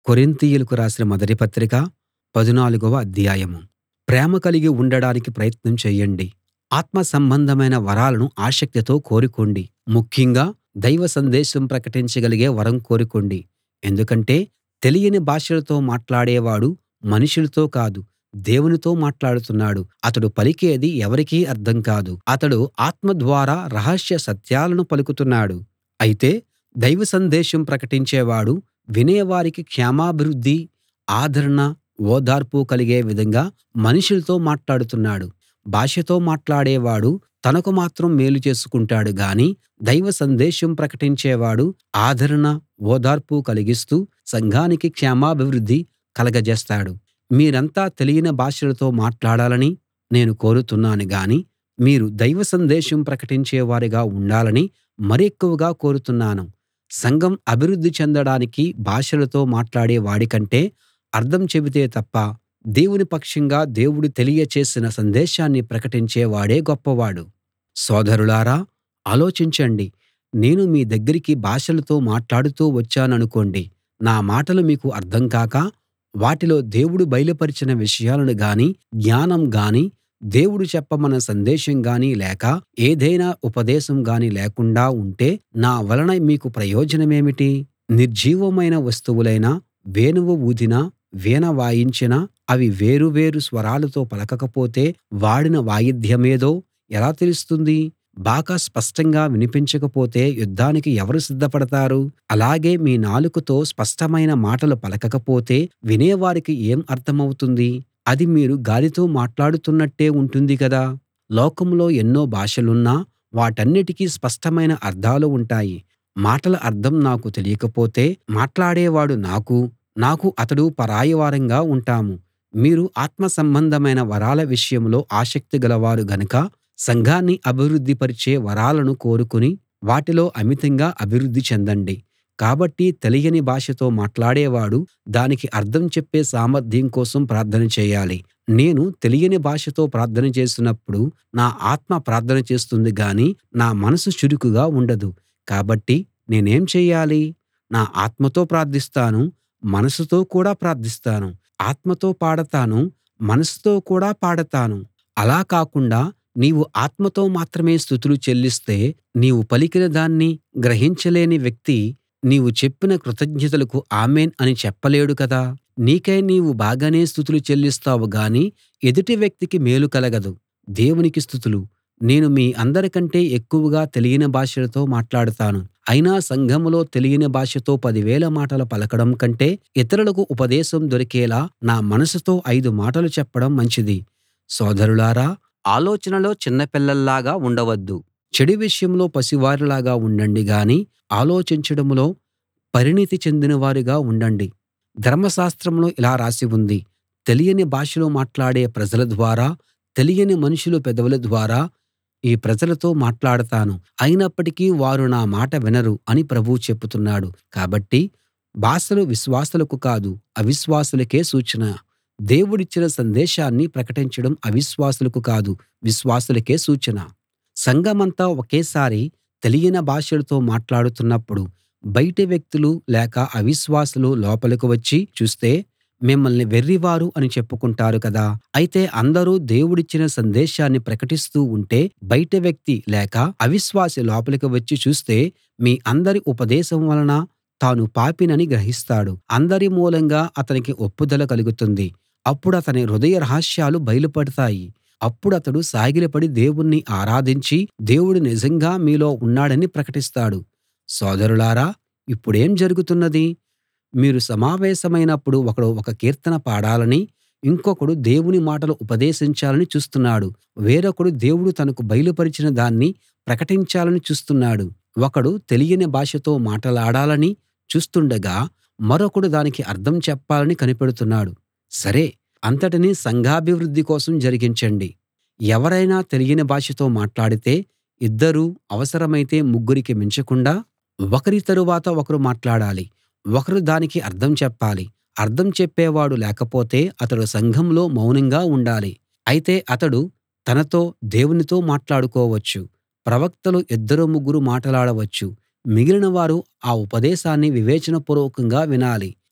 కొరింతీయులకు రాసిన మొదటి పత్రిక పదునాలుగవ అధ్యాయం ప్రేమ కలిగి ఉండడానికి ప్రయత్నం చేయండి ఆత్మ సంబంధమైన వరాలను ఆసక్తితో కోరుకోండి ముఖ్యంగా దైవ సందేశం ప్రకటించగలిగే వరం కోరుకోండి ఎందుకంటే తెలియని భాషలతో మాట్లాడేవాడు మనుషులతో కాదు దేవునితో మాట్లాడుతున్నాడు అతడు పలికేది ఎవరికీ అర్థం కాదు అతడు ఆత్మ ద్వారా రహస్య సత్యాలను పలుకుతున్నాడు అయితే దైవ సందేశం ప్రకటించేవాడు వినేవారికి క్షేమాభివృద్ధి ఆదరణ ఓదార్పు కలిగే విధంగా మనుషులతో మాట్లాడుతున్నాడు భాషతో మాట్లాడేవాడు తనకు మాత్రం మేలు చేసుకుంటాడు గాని దైవ సందేశం ప్రకటించేవాడు ఆదరణ ఓదార్పు కలిగిస్తూ సంఘానికి క్షేమాభివృద్ధి కలగజేస్తాడు మీరంతా తెలియని భాషలతో మాట్లాడాలని నేను కోరుతున్నాను గాని మీరు దైవ సందేశం ప్రకటించేవారుగా ఉండాలని మరెక్కువగా కోరుతున్నాను సంఘం అభివృద్ధి చెందడానికి భాషలతో మాట్లాడే వాడికంటే అర్థం చెబితే తప్ప దేవుని పక్షంగా దేవుడు తెలియచేసిన సందేశాన్ని ప్రకటించే వాడే గొప్పవాడు సోదరులారా ఆలోచించండి నేను మీ దగ్గరికి భాషలతో మాట్లాడుతూ వచ్చాననుకోండి నా మాటలు మీకు అర్థం కాక వాటిలో దేవుడు బయలుపరచిన విషయాలను గానీ జ్ఞానం గానీ దేవుడు చెప్పమన్న సందేశం గానీ లేక ఏదైనా ఉపదేశం గానీ లేకుండా ఉంటే నా వలన మీకు ప్రయోజనమేమిటి నిర్జీవమైన వస్తువులైన వేణువు ఊదినా వీణ వాయించినా అవి వేరు వేరు స్వరాలతో పలకకపోతే వాడిన వాయిద్యమేదో ఎలా తెలుస్తుంది బాకా స్పష్టంగా వినిపించకపోతే యుద్ధానికి ఎవరు సిద్ధపడతారు అలాగే మీ నాలుకతో స్పష్టమైన మాటలు పలకకపోతే వినేవారికి ఏం అర్థమవుతుంది అది మీరు గాలితో మాట్లాడుతున్నట్టే ఉంటుంది కదా లోకంలో ఎన్నో భాషలున్నా వాటన్నిటికీ స్పష్టమైన అర్థాలు ఉంటాయి మాటల అర్థం నాకు తెలియకపోతే మాట్లాడేవాడు నాకు నాకు అతడు పరాయివారంగా ఉంటాము మీరు ఆత్మ సంబంధమైన వరాల విషయంలో ఆసక్తి గలవారు గనక సంఘాన్ని అభివృద్ధి పరిచే వరాలను కోరుకుని వాటిలో అమితంగా అభివృద్ధి చెందండి కాబట్టి తెలియని భాషతో మాట్లాడేవాడు దానికి అర్థం చెప్పే సామర్థ్యం కోసం ప్రార్థన చేయాలి నేను తెలియని భాషతో ప్రార్థన చేసినప్పుడు నా ఆత్మ ప్రార్థన చేస్తుంది గాని నా మనసు చురుకుగా ఉండదు కాబట్టి నేనేం చెయ్యాలి నా ఆత్మతో ప్రార్థిస్తాను మనసుతో కూడా ప్రార్థిస్తాను ఆత్మతో పాడతాను మనసుతో కూడా పాడతాను అలా కాకుండా నీవు ఆత్మతో మాత్రమే స్తుతులు చెల్లిస్తే నీవు పలికిన దాన్ని గ్రహించలేని వ్యక్తి నీవు చెప్పిన కృతజ్ఞతలకు ఆమేన్ అని చెప్పలేడు కదా నీకై నీవు బాగానే స్తుతులు చెల్లిస్తావు గాని ఎదుటి వ్యక్తికి మేలు కలగదు దేవునికి స్తుతులు నేను మీ అందరికంటే ఎక్కువగా తెలియని భాషలతో మాట్లాడతాను అయినా సంఘంలో తెలియని భాషతో పదివేల మాటలు పలకడం కంటే ఇతరులకు ఉపదేశం దొరికేలా నా మనసుతో ఐదు మాటలు చెప్పడం మంచిది సోదరులారా ఆలోచనలో చిన్నపిల్లల్లాగా ఉండవద్దు చెడు విషయంలో పసివారిలాగా ఉండండి గాని ఆలోచించడంలో పరిణితి చెందినవారుగా ఉండండి ధర్మశాస్త్రంలో ఇలా రాసి ఉంది తెలియని భాషలు మాట్లాడే ప్రజల ద్వారా తెలియని మనుషుల పెదవుల ద్వారా ఈ ప్రజలతో మాట్లాడతాను అయినప్పటికీ వారు నా మాట వినరు అని ప్రభువు చెబుతున్నాడు కాబట్టి భాషలు విశ్వాసులకు కాదు అవిశ్వాసులకే సూచన దేవుడిచ్చిన సందేశాన్ని ప్రకటించడం అవిశ్వాసులకు కాదు విశ్వాసులకే సూచన సంఘమంతా ఒకేసారి తెలియని భాషలతో మాట్లాడుతున్నప్పుడు బయటి వ్యక్తులు లేక అవిశ్వాసులు లోపలికి వచ్చి చూస్తే మిమ్మల్ని వెర్రివారు అని చెప్పుకుంటారు కదా అయితే అందరూ దేవుడిచ్చిన సందేశాన్ని ప్రకటిస్తూ ఉంటే బయట వ్యక్తి లేక అవిశ్వాసి లోపలికి వచ్చి చూస్తే మీ అందరి ఉపదేశం వలన తాను పాపినని గ్రహిస్తాడు అందరి మూలంగా అతనికి ఒప్పుదల కలుగుతుంది అప్పుడతని హృదయ రహస్యాలు బయలుపడతాయి అప్పుడతడు సాగిలపడి దేవుణ్ణి ఆరాధించి దేవుడు నిజంగా మీలో ఉన్నాడని ప్రకటిస్తాడు సోదరులారా ఇప్పుడేం జరుగుతున్నది మీరు సమావేశమైనప్పుడు ఒకడు ఒక కీర్తన పాడాలని ఇంకొకడు దేవుని మాటలు ఉపదేశించాలని చూస్తున్నాడు వేరొకడు దేవుడు తనకు బయలుపరిచిన దాన్ని ప్రకటించాలని చూస్తున్నాడు ఒకడు తెలియని భాషతో మాటలాడాలని చూస్తుండగా మరొకడు దానికి అర్థం చెప్పాలని కనిపెడుతున్నాడు సరే అంతటినీ సంఘాభివృద్ధి కోసం జరిగించండి ఎవరైనా తెలియని భాషతో మాట్లాడితే ఇద్దరూ అవసరమైతే ముగ్గురికి మించకుండా ఒకరి తరువాత ఒకరు మాట్లాడాలి ఒకరు దానికి అర్థం చెప్పాలి అర్థం చెప్పేవాడు లేకపోతే అతడు సంఘంలో మౌనంగా ఉండాలి అయితే అతడు తనతో దేవునితో మాట్లాడుకోవచ్చు ప్రవక్తలు ఇద్దరు ముగ్గురు మాటలాడవచ్చు మిగిలిన వారు ఆ ఉపదేశాన్ని వివేచనపూర్వకంగా వినాలి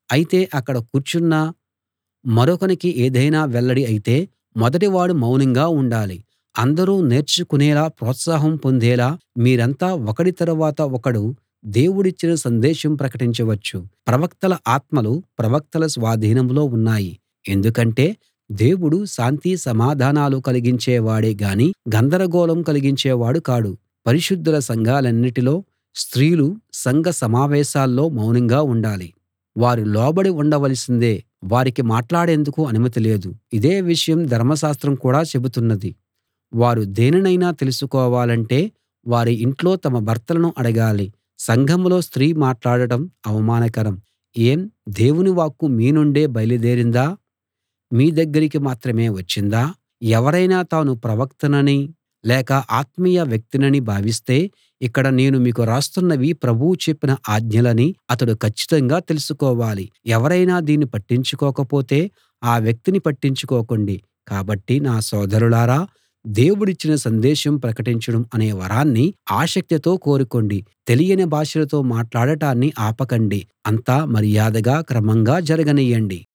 అయితే అక్కడ కూర్చున్న మరొకనికి ఏదైనా వెల్లడి అయితే మొదటివాడు మౌనంగా ఉండాలి అందరూ నేర్చుకునేలా ప్రోత్సాహం పొందేలా మీరంతా ఒకడి తరువాత ఒకడు దేవుడిచ్చిన సందేశం ప్రకటించవచ్చు ప్రవక్తల ఆత్మలు ప్రవక్తల స్వాధీనంలో ఉన్నాయి ఎందుకంటే దేవుడు శాంతి సమాధానాలు కలిగించేవాడే గాని గందరగోళం కలిగించేవాడు కాడు పరిశుద్ధుల సంఘాలన్నిటిలో స్త్రీలు సంఘ సమావేశాల్లో మౌనంగా ఉండాలి వారు లోబడి ఉండవలసిందే వారికి మాట్లాడేందుకు అనుమతి లేదు ఇదే విషయం ధర్మశాస్త్రం కూడా చెబుతున్నది వారు దేనినైనా తెలుసుకోవాలంటే వారి ఇంట్లో తమ భర్తలను అడగాలి సంఘంలో స్త్రీ మాట్లాడటం అవమానకరం ఏం దేవుని వాక్కు మీ నుండే బయలుదేరిందా మీ దగ్గరికి మాత్రమే వచ్చిందా ఎవరైనా తాను ప్రవక్తనని లేక ఆత్మీయ వ్యక్తినని భావిస్తే ఇక్కడ నేను మీకు రాస్తున్నవి ప్రభువు చెప్పిన ఆజ్ఞలని అతడు కచ్చితంగా తెలుసుకోవాలి ఎవరైనా దీన్ని పట్టించుకోకపోతే ఆ వ్యక్తిని పట్టించుకోకండి కాబట్టి నా సోదరులారా దేవుడిచ్చిన సందేశం ప్రకటించడం అనే వరాన్ని ఆసక్తితో కోరుకోండి తెలియని భాషలతో మాట్లాడటాన్ని ఆపకండి అంతా మర్యాదగా క్రమంగా జరగనియ్యండి